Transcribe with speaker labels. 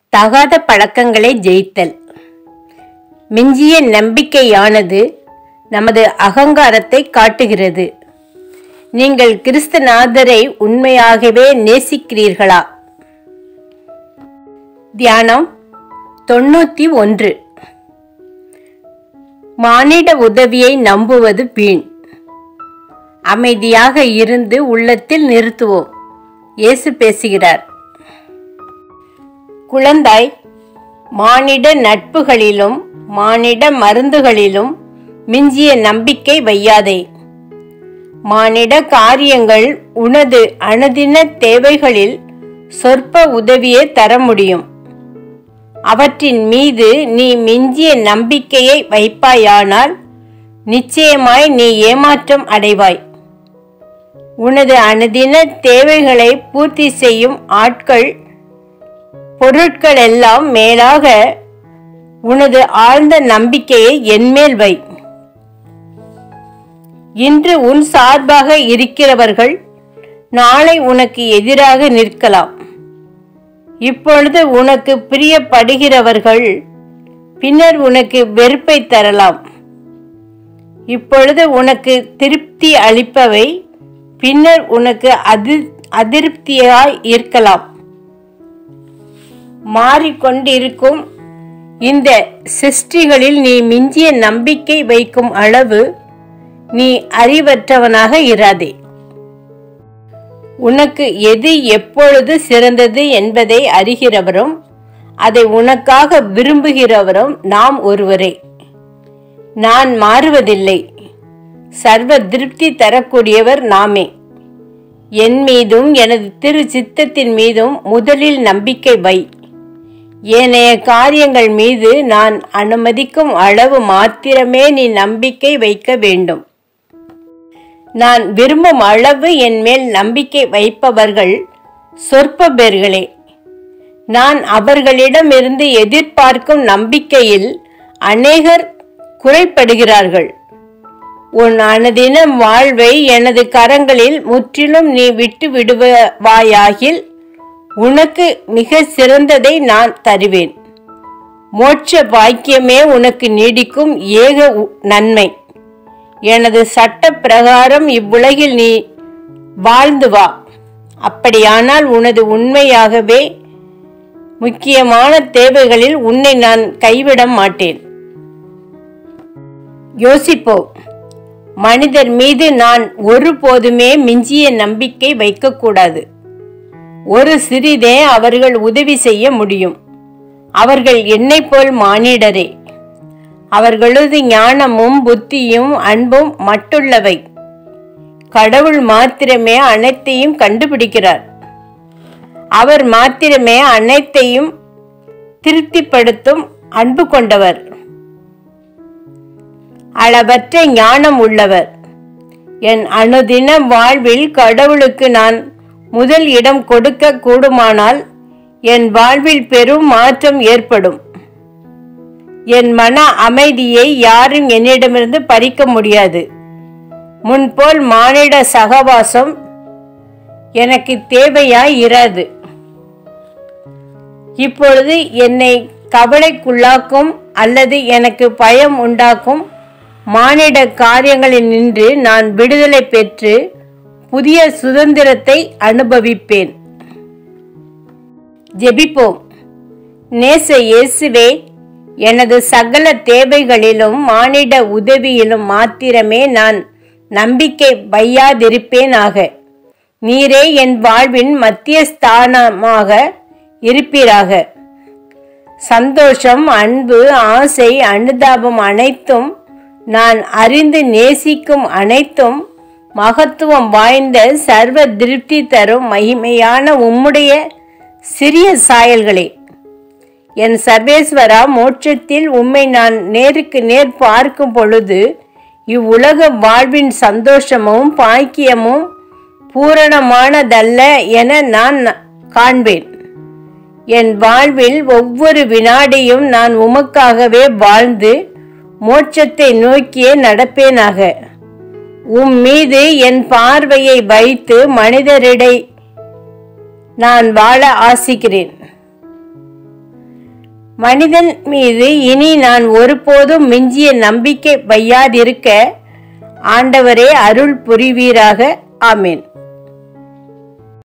Speaker 1: தகாத பழக்கங்களை ஜெயித்தல் மிஞ்சிய நம்பிக்கையானது நமது அகங்காரத்தை காட்டுகிறது நீங்கள் கிறிஸ்துநாதரை உண்மையாகவே நேசிக்கிறீர்களா தியானம் தொண்ணூத்தி ஒன்று மானிட உதவியை நம்புவது வீண் அமைதியாக இருந்து உள்ளத்தில் நிறுத்துவோம் இயேசு பேசுகிறார் குழந்தாய் மானிட நட்புகளிலும் மானிட மருந்துகளிலும் மிஞ்சிய நம்பிக்கை வையாதே மானிட காரியங்கள் உனது அனுதின தேவைகளில் சொற்ப உதவியே தர முடியும் அவற்றின் மீது நீ மிஞ்சிய நம்பிக்கையை வைப்பாயானால் நிச்சயமாய் நீ ஏமாற்றம் அடைவாய் உனது அனுதின தேவைகளை பூர்த்தி செய்யும் ஆட்கள் பொருட்கள் எல்லாம் மேலாக உனது ஆழ்ந்த நம்பிக்கையை என்மேல் வை இன்று உன் சார்பாக இருக்கிறவர்கள் நாளை உனக்கு எதிராக நிற்கலாம் இப்பொழுது உனக்கு பிரியப்படுகிறவர்கள் பின்னர் உனக்கு வெறுப்பை தரலாம் இப்பொழுது உனக்கு திருப்தி அளிப்பவை பின்னர் உனக்கு அதி அதிருப்தியாய் இருக்கலாம் மாறிக்கொண்டிருக்கும் இந்த சிருஷ்டிகளில் நீ மிஞ்சிய நம்பிக்கை வைக்கும் அளவு நீ அறிவற்றவனாக இராதே உனக்கு எது எப்பொழுது சிறந்தது என்பதை அறிகிறவரும் அதை உனக்காக விரும்புகிறவரும் நாம் ஒருவரே நான் மாறுவதில்லை சர்வ திருப்தி தரக்கூடியவர் நாமே என் மீதும் எனது திரு சித்தத்தின் மீதும் முதலில் நம்பிக்கை வை ஏனைய காரியங்கள் மீது நான் அனுமதிக்கும் அளவு மாத்திரமே நீ நம்பிக்கை வைக்க வேண்டும் நான் விரும்பும் அளவு என் மேல் நம்பிக்கை வைப்பவர்கள் சொற்ப பேர்களே நான் அவர்களிடமிருந்து எதிர்பார்க்கும் நம்பிக்கையில் அநேகர் குறைப்படுகிறார்கள் உன் அனுதின வாழ்வை எனது கரங்களில் முற்றிலும் நீ விட்டு விடுவாயாகில் உனக்கு மிக சிறந்ததை நான் தருவேன் மோட்ச பாக்கியமே உனக்கு நீடிக்கும் ஏக உ- நன்மை எனது சட்ட பிரகாரம் இவ்வுலகில் நீ வாழ்ந்து வா அப்படியானால் உனது உண்மையாகவே முக்கியமான தேவைகளில் உன்னை நான் கைவிட மாட்டேன் யோசிப்போம் மனிதர் மீது நான் ஒருபோதுமே மிஞ்சிய நம்பிக்கை வைக்கக்கூடாது ஒரு சிறிதே அவர்கள் உதவி செய்ய முடியும் அவர்கள் என்னைப் போல் மானிடரே அவர்களது ஞானமும் புத்தியும் அன்பும் மட்டுள்ளவை கடவுள் மாத்திரமே அனைத்தையும் கண்டுபிடிக்கிறார் அவர் மாத்திரமே அனைத்தையும் திருப்திப்படுத்தும் அன்பு கொண்டவர் அளவற்ற ஞானம் உள்ளவர் என் அனுதின வாழ்வில் கடவுளுக்கு நான் முதல் இடம் கொடுக்க கூடுமானால் என் வாழ்வில் பெரும் மாற்றம் ஏற்படும் என் மன அமைதியை யாரும் என்னிடமிருந்து பறிக்க முடியாது முன்போல் மானிட சகவாசம் எனக்கு தேவையாய் இராது இப்பொழுது என்னை கவலைக்குள்ளாக்கும் அல்லது எனக்கு பயம் உண்டாக்கும் மானிட காரியங்களில் நின்று நான் விடுதலை பெற்று புதிய சுதந்திரத்தை அனுபவிப்பேன் ஜெபிப்போம் நேச இயேசுவே எனது சகல தேவைகளிலும் மானிட உதவியிலும் மாத்திரமே நான் நம்பிக்கை வையாதிருப்பேனாக நீரே என் வாழ்வின் மத்திய ஸ்தானமாக இருப்பீராக சந்தோஷம் அன்பு ஆசை அனுதாபம் அனைத்தும் நான் அறிந்து நேசிக்கும் அனைத்தும் மகத்துவம் வாய்ந்த சர்வ திருப்தி தரும் மகிமையான உம்முடைய சிறிய சாயல்களே என் சர்வேஸ்வரா மோட்சத்தில் உம்மை நான் நேருக்கு நேர் பார்க்கும் பொழுது இவ்வுலக வாழ்வின் சந்தோஷமும் பாக்கியமும் பூரணமானதல்ல என நான் காண்பேன் என் வாழ்வில் ஒவ்வொரு வினாடியும் நான் உமக்காகவே வாழ்ந்து மோட்சத்தை நோக்கியே நடப்பேனாக உம் மீது என் பார்வையை வைத்து மனிதரிடை நான் வாழ ஆசிக்கிறேன் மனிதன் மீது இனி நான் ஒருபோதும் மிஞ்சிய நம்பிக்கை வையாதிருக்க ஆண்டவரே அருள் புரிவீராக ஆமீன்